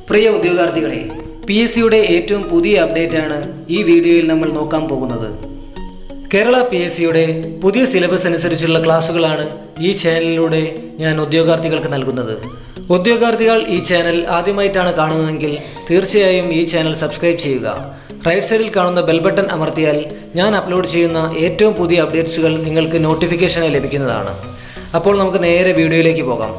പ്രിയ ഉദ്യോഗാർത്ഥികളെ P S സിയുടെ ഏറ്റവും പുതിയ അപ്ഡേറ്റ് ആണ് ഈ വീഡിയോയിൽ നമ്മൾ നോക്കാൻ പോകുന്നത് കേരള പി എസ് സിയുടെ പുതിയ സിലബസ് അനുസരിച്ചുള്ള ക്ലാസ്സുകളാണ് ഈ ചാനലിലൂടെ ഞാൻ ഉദ്യോഗാർത്ഥികൾക്ക് നൽകുന്നത് ഉദ്യോഗാർത്ഥികൾ ഈ ചാനൽ ആദ്യമായിട്ടാണ് കാണുന്നതെങ്കിൽ തീർച്ചയായും ഈ ചാനൽ സബ്സ്ക്രൈബ് ചെയ്യുക റൈറ്റ് സൈഡിൽ കാണുന്ന ബെൽ ബട്ടൺ അമർത്തിയാൽ ഞാൻ അപ്ലോഡ് ചെയ്യുന്ന ഏറ്റവും പുതിയ അപ്ഡേറ്റ്സുകൾ നിങ്ങൾക്ക് നോട്ടിഫിക്കേഷനായി ലഭിക്കുന്നതാണ് അപ്പോൾ നമുക്ക് നേരെ വീഡിയോയിലേക്ക് പോകാം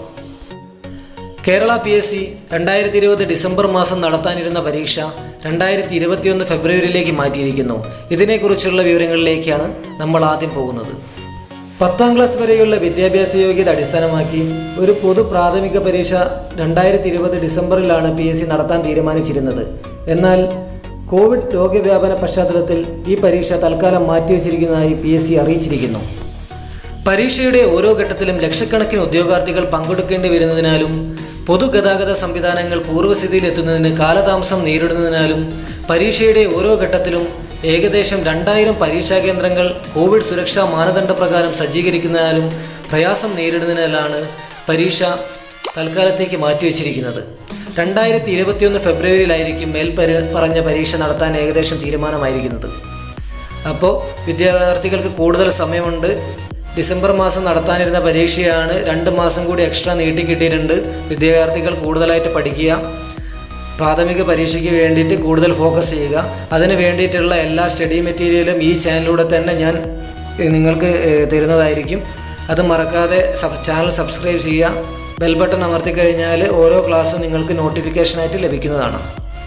കേരള പി എസ് സി രണ്ടായിരത്തി ഇരുപത് ഡിസംബർ മാസം നടത്താനിരുന്ന പരീക്ഷ രണ്ടായിരത്തി ഇരുപത്തിയൊന്ന് ഫെബ്രുവരിയിലേക്ക് മാറ്റിയിരിക്കുന്നു ഇതിനെക്കുറിച്ചുള്ള വിവരങ്ങളിലേക്കാണ് നമ്മൾ ആദ്യം പോകുന്നത് പത്താം ക്ലാസ് വരെയുള്ള വിദ്യാഭ്യാസ യോഗ്യത അടിസ്ഥാനമാക്കി ഒരു പൊതു പ്രാഥമിക പരീക്ഷ രണ്ടായിരത്തി ഇരുപത് ഡിസംബറിലാണ് പി എസ് സി നടത്താൻ തീരുമാനിച്ചിരുന്നത് എന്നാൽ കോവിഡ് രോഗവ്യാപന പശ്ചാത്തലത്തിൽ ഈ പരീക്ഷ തൽക്കാലം മാറ്റിവെച്ചിരിക്കുന്നതായി പി എസ് സി അറിയിച്ചിരിക്കുന്നു പരീക്ഷയുടെ ഓരോ ഘട്ടത്തിലും ലക്ഷക്കണക്കിന് ഉദ്യോഗാർത്ഥികൾ പങ്കെടുക്കേണ്ടി വരുന്നതിനാലും പൊതുഗതാഗത സംവിധാനങ്ങൾ പൂർവ്വസ്ഥിതിയിൽ എത്തുന്നതിന് കാലതാമസം നേരിടുന്നതിനാലും പരീക്ഷയുടെ ഓരോ ഘട്ടത്തിലും ഏകദേശം രണ്ടായിരം പരീക്ഷാ കേന്ദ്രങ്ങൾ കോവിഡ് സുരക്ഷാ മാനദണ്ഡ പ്രകാരം സജ്ജീകരിക്കുന്നതിനാലും പ്രയാസം നേരിടുന്നതിനാലാണ് പരീക്ഷ തൽക്കാലത്തേക്ക് മാറ്റിവെച്ചിരിക്കുന്നത് രണ്ടായിരത്തി ഇരുപത്തിയൊന്ന് ഫെബ്രുവരിയിലായിരിക്കും മേൽ പരി പറഞ്ഞ പരീക്ഷ നടത്താൻ ഏകദേശം തീരുമാനമായിരിക്കുന്നത് അപ്പോൾ വിദ്യാർത്ഥികൾക്ക് കൂടുതൽ സമയമുണ്ട് ഡിസംബർ മാസം നടത്താനിരുന്ന പരീക്ഷയാണ് രണ്ട് മാസം കൂടി എക്സ്ട്രാ നീട്ടി കിട്ടിയിട്ടുണ്ട് വിദ്യാർത്ഥികൾ കൂടുതലായിട്ട് പഠിക്കുക പ്രാഥമിക പരീക്ഷയ്ക്ക് വേണ്ടിയിട്ട് കൂടുതൽ ഫോക്കസ് ചെയ്യുക അതിന് വേണ്ടിയിട്ടുള്ള എല്ലാ സ്റ്റഡി മെറ്റീരിയലും ഈ ചാനലിലൂടെ തന്നെ ഞാൻ ഏഹ്, നിങ്ങൾക്ക് ഏഹ്, തരുന്നതായിരിക്കും അത് മറക്കാതെ സബ് ചാനൽ സബ്സ്ക്രൈബ് ചെയ്യുക ബെൽ ബട്ടൺ അമർത്തി കഴിഞ്ഞാൽ ഓരോ ക്ലാസ്സും നിങ്ങൾക്ക് നോട്ടിഫിക്കേഷനായിട്ട് ലഭിക്കുന്നതാണ്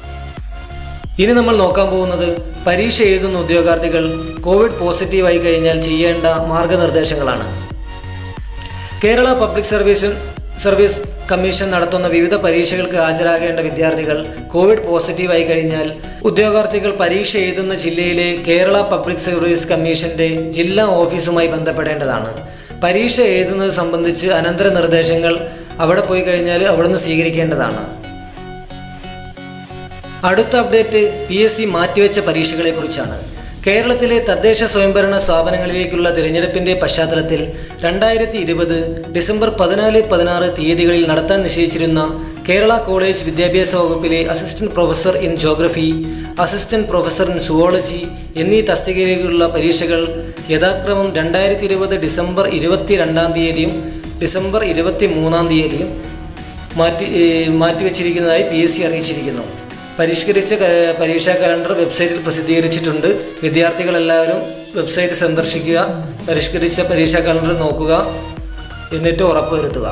ഇനി നമ്മൾ നോക്കാൻ പോകുന്നത് പരീക്ഷ എഴുതുന്ന ഉദ്യോഗാർത്ഥികൾ കോവിഡ് പോസിറ്റീവായി കഴിഞ്ഞാൽ ചെയ്യേണ്ട മാർഗനിർദ്ദേശങ്ങളാണ് Kerala public service service commission നടത്തുന്ന വിവിധ പരീക്ഷകൾക്ക് ഹാജരാകേണ്ട വിദ്യാർത്ഥികൾ കോവിഡ് പോസിറ്റീവായി കഴിഞ്ഞാൽ ഉദ്യോഗാർത്ഥികൾ പരീക്ഷ എഴുതുന്ന ജില്ലയിലെ കേരള പബ്ലിക് സർവീസ് കമ്മീഷന്റെ ജില്ലാ ഓഫീസുമായി ബന്ധപ്പെടേണ്ടതാണ് പരീക്ഷ എഴുതുന്നത് സംബന്ധിച്ച് അനന്തര നിർദ്ദേശങ്ങൾ അവിടെ പോയി കഴിഞ്ഞാൽ അവിടുന്ന് സ്വീകരിക്കേണ്ടതാണ് അടുത്ത അപ്ഡേറ്റ് പി എസ് സി മാറ്റിവെച്ച പരീക്ഷകളെക്കുറിച്ചാണ് കേരളത്തിലെ തദ്ദേശ സ്വയംഭരണ സ്ഥാപനങ്ങളിലേക്കുള്ള തിരഞ്ഞെടുപ്പിന്റെ പശ്ചാത്തലത്തിൽ രണ്ടായിരത്തി ഇരുപത് ഡിസംബർ പതിനാല് പതിനാറ് തീയതികളിൽ നടത്താൻ നിശ്ചയിച്ചിരുന്ന കേരള കോളേജ് വിദ്യാഭ്യാസ വകുപ്പിലെ assistant professor in geography assistant professor in zoology എന്നീ തസ്തികയിലേക്കുള്ള പരീക്ഷകൾ യഥാക്രമം രണ്ടായിരത്തി ഇരുപത് ഡിസംബർ ഇരുപത്തി രണ്ടാം തീയതിയും ഡിസംബർ ഇരുപത്തി മൂന്നാം തീയതിയും മാറ്റി ഏഹ് മാറ്റിവെച്ചിരിക്കുന്നതായി പി എസ് സി അറിയിച്ചിരിക്കുന്നു പരിഷ്കരിച്ച ക- പരീക്ഷാ കലണ്ടർ വെബ്സൈറ്റിൽ പ്രസിദ്ധീകരിച്ചിട്ടുണ്ട് വിദ്യാർത്ഥികളെല്ലാവരും വെബ്സൈറ്റ് സന്ദർശിക്കുക പരിഷ്കരിച്ച പരീക്ഷാ കലണ്ടർ നോക്കുക എന്നിട്ട് ഉറപ്പുവരുത്തുക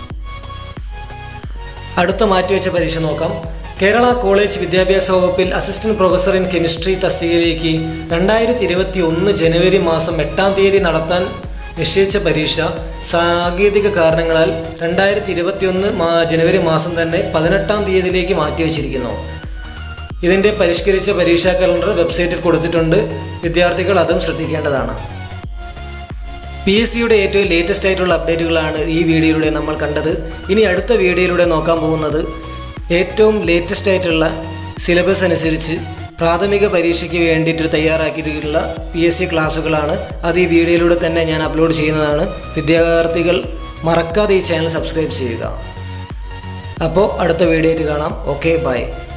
അടുത്ത മാറ്റിവെച്ച പരീക്ഷ നോക്കാം കേരള കോളേജ് വിദ്യാഭ്യാസ വകുപ്പിൽ അസിസ്റ്റന്റ് പ്രൊഫസർ ഇൻ കെമിസ്ട്രി തസ്തികയിലേക്ക് രണ്ടായിരത്തി ഇരുപത്തി ഒന്ന് ജനുവരി മാസം എട്ടാം തീയതി നടത്താൻ നിശ്ചയിച്ച പരീക്ഷ സാങ്കേതിക കാരണങ്ങളാൽ രണ്ടായിരത്തി ഇരുപത്തിയൊന്ന് ജനുവരി മാസം തന്നെ പതിനെട്ടാം തീയതിയിലേക്ക് മാറ്റിവെച്ചിരിക്കുന്നു ഇതിൻ്റെ പരിഷ്കരിച്ച പരീക്ഷാ കലണ്ടർ വെബ്സൈറ്റിൽ കൊടുത്തിട്ടുണ്ട് വിദ്യാർത്ഥികൾ അതും ശ്രദ്ധിക്കേണ്ടതാണ് പി എസ് സിയുടെ ഏറ്റവും ലേറ്റസ്റ്റ് ആയിട്ടുള്ള അപ്ഡേറ്റുകളാണ് ഈ വീഡിയോയിലൂടെ നമ്മൾ കണ്ടത് ഇനി അടുത്ത വീഡിയോയിലൂടെ നോക്കാൻ പോകുന്നത് ഏറ്റവും ലേറ്റസ്റ്റ് ആയിട്ടുള്ള സിലബസ് അനുസരിച്ച് പ്രാഥമിക പരീക്ഷയ്ക്ക് വേണ്ടിയിട്ട് തയ്യാറാക്കിയിട്ടുള്ള പി എസ് സി ക്ലാസ്സുകളാണ് അത് ഈ വീഡിയോയിലൂടെ തന്നെ ഞാൻ അപ്ലോഡ് ചെയ്യുന്നതാണ് വിദ്യാർത്ഥികൾ മറക്കാതെ ഈ ചാനൽ സബ്സ്ക്രൈബ് ചെയ്യുക അപ്പോൾ അടുത്ത വീഡിയോയിൽ കാണാം ഓക്കെ ബൈ